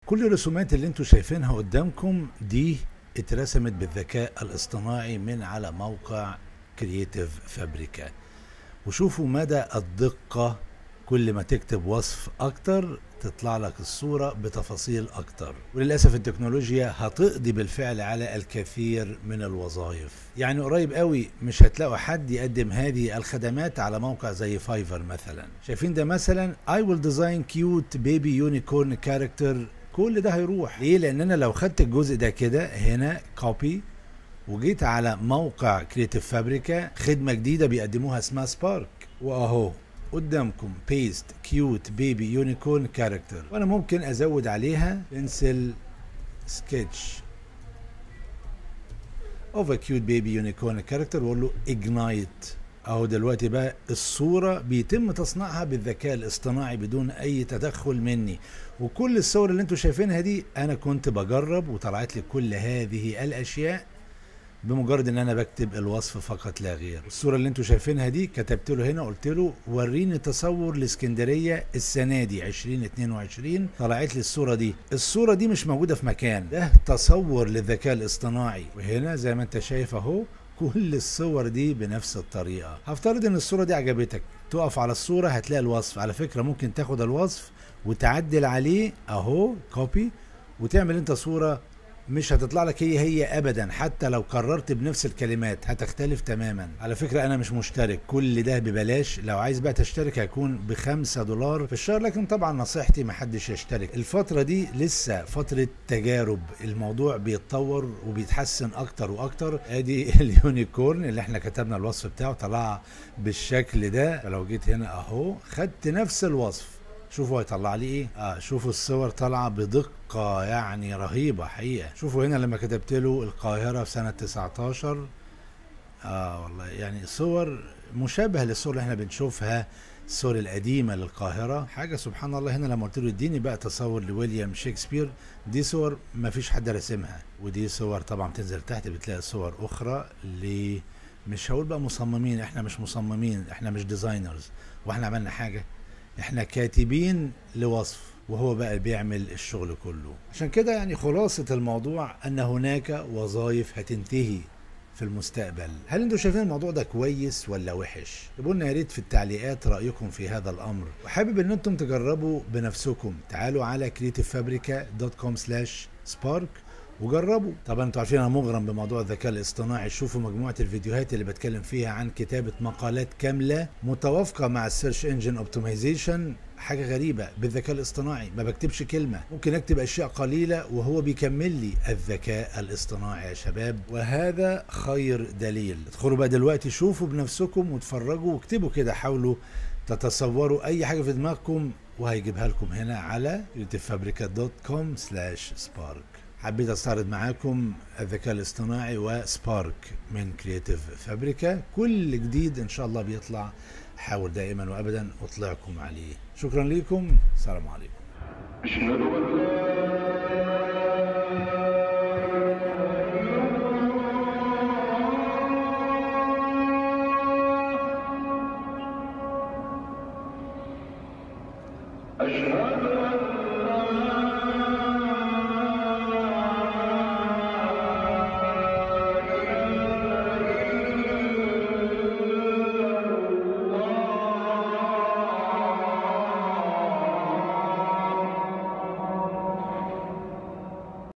كل الرسومات اللي انتوا شايفينها قدامكم دي اترسمت بالذكاء الاصطناعي من على موقع كرييتيف فابريكا وشوفوا مدى الدقة كل ما تكتب وصف اكتر تطلع لك الصورة بتفاصيل اكتر وللأسف التكنولوجيا هتقضي بالفعل على الكثير من الوظائف يعني قريب قوي مش هتلاقوا حد يقدم هذه الخدمات على موقع زي فايفر مثلا شايفين ده مثلا I will design cute baby unicorn character كل ده هيروح ليه لان انا لو خدت الجزء ده كده هنا كوبي وجيت على موقع كريتيف فابريكا خدمه جديده بيقدموها اسمها سبارك واهو قدامكم بيست كيوت بيبي يونيكورن كاركتر وانا ممكن ازود عليها بنسل سكتش اوف ا كيوت بيبي يونيكورن كاركتر واقول له اجنايت اهو دلوقتي بقى الصوره بيتم تصنيعها بالذكاء الاصطناعي بدون اي تدخل مني وكل الصور اللي انتوا شايفينها دي انا كنت بجرب وطلعت لي كل هذه الاشياء بمجرد ان انا بكتب الوصف فقط لا غير الصوره اللي انتوا شايفينها دي كتبت له هنا قلت له وريني تصور لاسكندريه السنه دي 2022 طلعت لي الصوره دي الصوره دي مش موجوده في مكان ده تصور للذكاء الاصطناعي وهنا زي ما انت شايف اهو كل الصور دي بنفس الطريقه هفترض ان الصوره دي عجبتك تقف على الصوره هتلاقي الوصف على فكره ممكن تاخد الوصف وتعدل عليه اهو كوبي وتعمل انت صوره مش هتطلع لك هي هي ابدا حتى لو كررت بنفس الكلمات هتختلف تماما على فكره انا مش مشترك كل ده ببلاش لو عايز بقى تشترك هيكون بخمسة دولار في الشهر لكن طبعا نصيحتي محدش يشترك الفتره دي لسه فتره تجارب الموضوع بيتطور وبيتحسن اكتر واكتر ادي اليونيكورن اللي احنا كتبنا الوصف بتاعه طلع بالشكل ده فلو جيت هنا اهو خدت نفس الوصف شوفوا هيطلع لي ايه اه شوفوا الصور طالعه بدقه يعني رهيبه حقيقه شوفوا هنا لما كتبت له القاهره في سنه 19 اه والله يعني صور مشابهه للصور اللي احنا بنشوفها الصور القديمه للقاهره حاجه سبحان الله هنا لما قلت له اديني بقى تصور لويليام شكسبير دي صور ما فيش حد راسمها ودي صور طبعا تنزل تحت بتلاقي صور اخرى ل مش هقول بقى مصممين احنا مش مصممين احنا مش ديزاينرز واحنا عملنا حاجه احنا كاتبين لوصف وهو بقى بيعمل الشغل كله عشان كده يعني خلاصة الموضوع ان هناك وظائف هتنتهي في المستقبل هل انتوا شايفين الموضوع ده كويس ولا وحش اكتبوا لنا يا ريت في التعليقات رايكم في هذا الامر وحابب ان انتم تجربوا بنفسكم تعالوا على creativefabrica.com/spark وجربوا طبعا انتوا عارفين انا مغرم بموضوع الذكاء الاصطناعي شوفوا مجموعه الفيديوهات اللي بتكلم فيها عن كتابه مقالات كامله متوافقه مع السيرش انجن اوبتمايزيشن حاجه غريبه بالذكاء الاصطناعي ما بكتبش كلمه ممكن اكتب اشياء قليله وهو بيكمل لي الذكاء الاصطناعي يا شباب وهذا خير دليل ادخلوا بقى دلوقتي شوفوا بنفسكم واتفرجوا واكتبوا كده حاولوا تتصوروا اي حاجه في دماغكم وهيجيبها لكم هنا على creativefabrica.com/spark حبيت استعرض معاكم الذكاء الاصطناعي وسبارك من كرياتيف فابريكا كل جديد ان شاء الله بيطلع حاول دائما وابدا اطلعكم عليه شكرا لكم السلام عليكم أشهد أن لا